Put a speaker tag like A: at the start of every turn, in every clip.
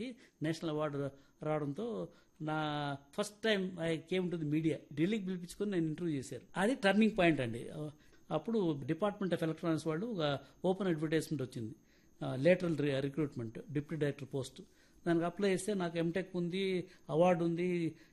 A: కి national award రావడంతో నా first time I came to the media ఢిల్లీకి పిలిపించుకొని నేను ఇంటర్వ్యూ చేశారు అది టర్నింగ్ పాయింట్ అండి అప్పుడు డిపార్ట్మెంట్ ఆఫ్ ఎలక్ట్రానిక్స్ వాళ్ళు ఒక ఓపెన్ అడ్వర్టైజ్మెంట్ వచ్చింది lateral recruitment deputy director post దానికి అప్లై చేస్తే నాకు ఎంటెక్ ఉంది అవార్డు ఉంది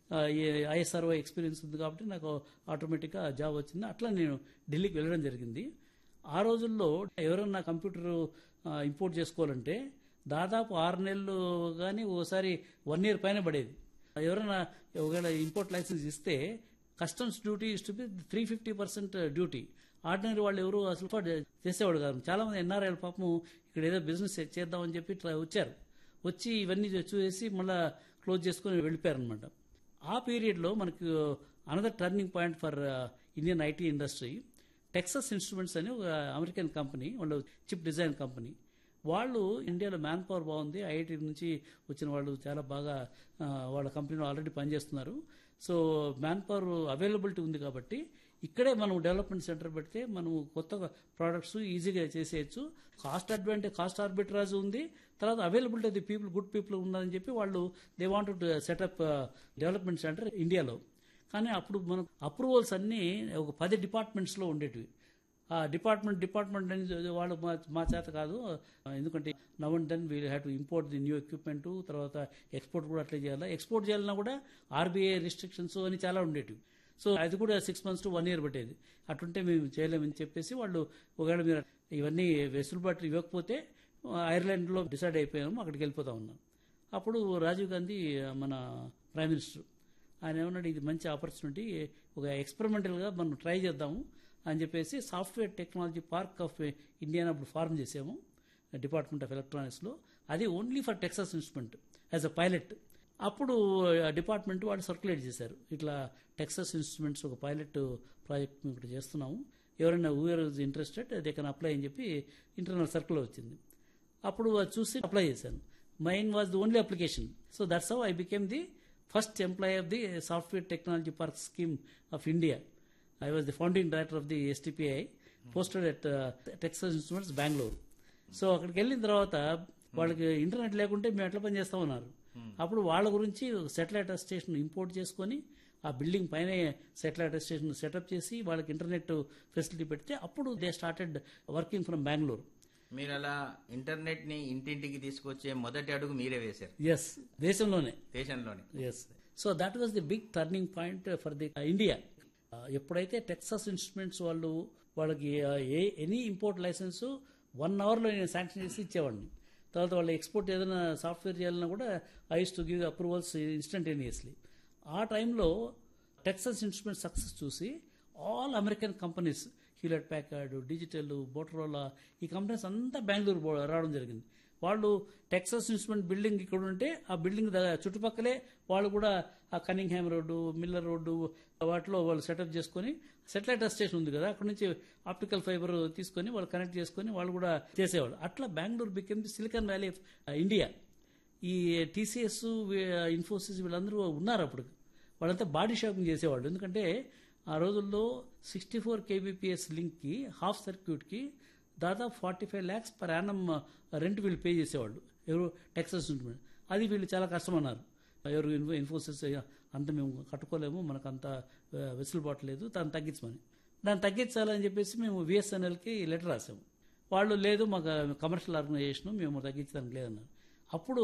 A: ఐఎస్ఆర్ఓ ఎక్స్పీరియన్స్ ఉంది కాబట్టి నాకు ఆటోమేటిక్గా జాబ్ వచ్చింది అట్లా నేను ఢిల్లీకి వెళ్ళడం జరిగింది ఆ రోజుల్లో ఎవరన్నా కంప్యూటర్ ఇంపోర్ట్ చేసుకోవాలంటే దాదాపు ఆరు నెలలు కానీ ఓసారి వన్ ఇయర్ పైన పడేది ఎవరైనా ఒకవేళ ఇంపోర్ట్ లైసెన్స్ ఇస్తే customs duty is to be three fifty percent duty ordinary వాళ్ళు ఎవరు అసలు కూడా చేసేవాడు కాదు చాలా మంది ఎన్ఆర్ఐల పాపం ఇక్కడ ఏదో బిజినెస్ చేద్దామని చెప్పి ఇట్లా వచ్చారు వచ్చి ఇవన్నీ చూసేసి మళ్ళీ క్లోజ్ చేసుకొని వెళ్ళిపోయారు అనమాట ఆ పీరియడ్లో మనకు another turning point for Indian IT industry Texas Instruments అని ఒక అమెరికన్ కంపెనీ వాళ్ళు చిప్ డిజైన్ కంపెనీ వాళ్ళు ఇండియాలో మ్యాన్ పవర్ బాగుంది ఐఐటి నుంచి వచ్చిన వాళ్ళు చాలా బాగా ఆ, వాళ్ళ కంపెనీలో ఆల్రెడీ పనిచేస్తున్నారు సో మ్యాన్ పవర్ అవైలబిలిటీ ఉంది కాబట్టి ఇక్కడే మనం డెవలప్మెంట్ సెంటర్ పెడితే మనం కొత్త ప్రోడక్ట్స్ ఈజీగా చేసేయచ్చు కాస్ట్ అడ్వాంటేజ్ కాస్ట్ ఆర్బిట్రాజ్ ఉంది తర్వాత availability of the people good people ఉందని చెప్పి వాళ్ళు they want to set up development centre ఇండియాలో కానీ అప్పుడు మనం అప్రూవల్స్ అన్నీ ఒక పది డిపార్ట్మెంట్స్లో ఉండేటివి ఆ డిపార్ట్మెంట్ డిపార్ట్మెంట్ అని వాళ్ళు మా మా చేత కాదు ఎందుకంటే now and then we have to import the new equipment తర్వాత ఎక్స్పోర్ట్ కూడా అట్లే చేయాలి ఎక్స్పోర్ట్ చేయాలన్నా కూడా ఆర్బీఐ రిస్ట్రిక్షన్స్ అని చాలా ఉండేటివి సో అది కూడా six months to one year పట్టేది అటుంటే మేము చేయలేమని చెప్పేసి వాళ్ళు ఒకవేళ మీరు ఇవన్నీ వెసులుబాటు ఇవ్వకపోతే ఐర్లాండ్లో డిసైడ్ అయిపోయాము అక్కడికి వెళ్ళిపోతా ఉన్నాం అప్పుడు రాజీవ్ గాంధీ మన ప్రైమ్ మినిస్టర్ ఆయన ఏమన్నాడు ఇది మంచి ఆపర్చునిటీ ఒక ఎక్స్పెరిమెంటల్గా మనం ట్రై చేద్దాము అని చెప్పేసి software technology park of India అని అప్పుడు ఫార్మ్ చేసాము డిపార్ట్మెంట్ ఆఫ్ ఎలక్ట్రానిక్స్లో అది only for Texas instrument as a pilot అప్పుడు డిపార్ట్మెంట్ వాళ్ళు సర్క్యులేట్ చేశారు ఇట్లా టెక్సస్ ఇన్స్ట్రుమెంట్స్ ఒక పైలట్ ప్రాజెక్ట్ మేము ఇక్కడ చేస్తున్నాము ఎవరైనా who are is interested they can apply అని చెప్పి ఇంటర్నల్ సర్కిల్ వచ్చింది అప్పుడు అది చూసి అప్లై చేశాను mine was the only application so that's how I became the first employee of the software technology park scheme of India I was the founding director of the STPI posted at Texas instruments Bengaluru so అక్కడికి వెళ్ళిన తర్వాత వాళ్ళకి internet లేకుంటే మేము ఎట్లా పని చేస్తామన్నారు అప్పుడు వాళ్ళ గురించి సెటిలైట్ స్టేషన్ ఇంపోర్ట్ చేసుకొని ఆ బిల్డింగ్ పైన సెటిలైట్ స్టేషన్ సెటప్ చేసి వాళ్ళకి ఇంటర్నెట్ ఫెసిలిటీ పెడితే అప్పుడు they started working from Bengaluru
B: మీరు అలా ఇంటర్నెట్ ని ఇంటింటికి తీసుకొచ్చే మొదటి అడుగు మీరే వేశారు
A: ఎస్ దేశంలోనే
B: దేశంలోనే
A: yes so that was the big turning point for the India ఎప్పుడైతే టెక్సస్ ఇన్స్ట్రుమెంట్స్ వాళ్ళు వాళ్ళకి uh, a any import license one అవర్లో నేను శాంక్షన్ చేసి ఇచ్చేవాడిని తర్వాత వాళ్ళు ఎక్స్పోర్ట్ ఏదైనా సాఫ్ట్వేర్ చేయాలన్నా కూడా I to give approvals instantaneously ఆ టైంలో టెక్సస్ ఇన్స్ట్రుమెంట్ సక్సెస్ చూసి all American companies Hewlett Packard digital Motorola ఈ కంపెనీస్ అంతా బెంగళూరు పో- రావడం జరిగింది వాళ్ళు టెక్సస్ ఇన్స్ట్రుమెంట్ బిల్డింగ్ ఇక్కడ ఉంటే ఆ బిల్డింగ్ ద- చుట్టుపక్కలే వాళ్ళు కూడా ఆ కనింగ్హామ్ రోడ్డు మిల్లర్ రోడ్డు వాటిలో వాళ్ళు సెటప్ చేసుకొని సెటిలైట్ స్టేషన్ ఉంది కదా అక్కడ నుంచి ఆప్టికల్ ఫైబర్ తీసుకొని వాళ్ళు కనెక్ట్ చేసుకొని వాళ్ళు కూడా చేసేవాళ్ళు అట్లా Bengaluru became the Silicon Valley of India ఈ టీసీఎస్ ఇన్ఫోసిస్ వీళ్ళందరూ ఉన్నారు అప్పుడు వాళ్ళంతా బాడీ షాపింగ్ చేసేవాళ్ళు ఎందుకంటే ఆ రోజుల్లో సిక్స్టీ ఫోర్ కేబీపీఎస్ లింక్కి హాఫ్ సర్క్యూట్కి దాదాపు forty five lakhs per annum rent వీళ్ళు పే చేసేవాళ్ళు ఎవరు టెక్సస్ ఇన్స్ట్రుమెంట్ అది వీళ్ళు చాలా కష్టమన్నారు ఎవరు ఇన్ఫో ఇన్ఫోసిస్ అంత మేము కట్టుకోలేము మనకు అంత ఆ, వెసులుబాటు లేదు దాన్ని తగ్గించమని దాన్ని తగ్గించాలని చెప్పేసి మేము విఎస్ఎన్ఎల్కి లెటర్ రాసాము వాళ్ళు లేదు మాకు కమర్షియల్ ఆర్గనైజేషన్ మేము తగ్గించడానికి లేదన్నారు అప్పుడు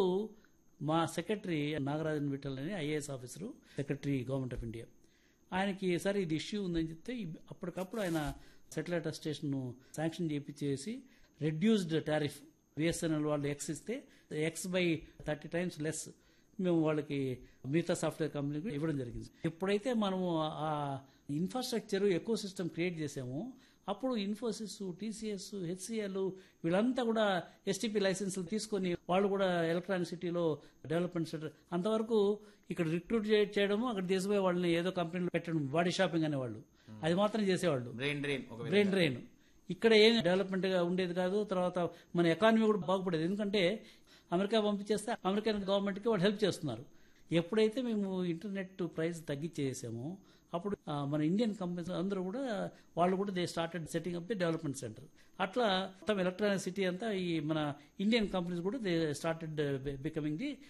A: మా సెక్రటరీ నాగరాజన్ విఠల్ అని IAS officer secretary government of India ఆయనకి సరే ఇది ఇష్యూ ఉందని చెప్తే ఇ- అప్పటికప్పుడు ఆయన సెటిలైట్ స్టేషన్ శాంక్షన్ చేయించేసి రెడ్యూస్డ్ టారిఫ్ బిఎస్ఎన్ఎల్ వాళ్ళు ఎక్స్ ఇస్తే x by thirty times less మేము వాళ్ళకి మిగతా సాఫ్ట్వేర్ కంపెనీకి ఇవ్వడం జరిగింది ఎప్పుడైతే మనము ఆ ఇన్ఫ్రాస్ట్రక్చర్ ఎకో సిస్టమ్ క్రియేట్ చేసామో అప్పుడు ఇన్ఫోసిస్ టీసీఎస్ హెచ్సిఎల్ వీళ్ళంతా కూడా ఎస్టీపీ లైసెన్సులు తీసుకొని వాళ్ళు కూడా ఎలక్ట్రానిక్ సిటీలో డెవలప్మెంట్ సెంటర్ అంతవరకు ఇక్కడ రిక్రూట్ చేయడము అక్కడ తీసుకుపోయి వాళ్ళని ఏదో కంపెనీలో పెట్టడం బాడీ షాపింగ్ అనేవాళ్ళు అది మాత్రం చేసేవాళ్ళు
B: బ్రెయిన్ డ్రైన్ ఒక
A: బ్రెయిన్ డ్రైన్ ఇక్కడ ఏం డెవలప్మెంట్ గా ఉండేది కాదు తర్వాత మన ఎకానమీ కూడా బాగుపడేది ఎందుకంటే అమెరికా పంపించేస్తే అమెరికన్ గవర్నమెంట్ కి వాళ్ళు హెల్ప్ చేస్తున్నారు ఎప్పుడైతే మేము ఇంటర్నెట్ ప్రైస్ తగ్గించేసామో అప్పుడు ఆ, మన ఇండియన్ కంపెనీస్ అందరూ కూడా వాళ్ళు కూడా they started setting up the development centre అట్లా మొత్తం ఎలక్ట్రానిక్ సిటీ అంతా ఈ మన ఇండియన్ కంపెనీస్ కూడా దే స్టార్టెడ్ బికమింగ్ ది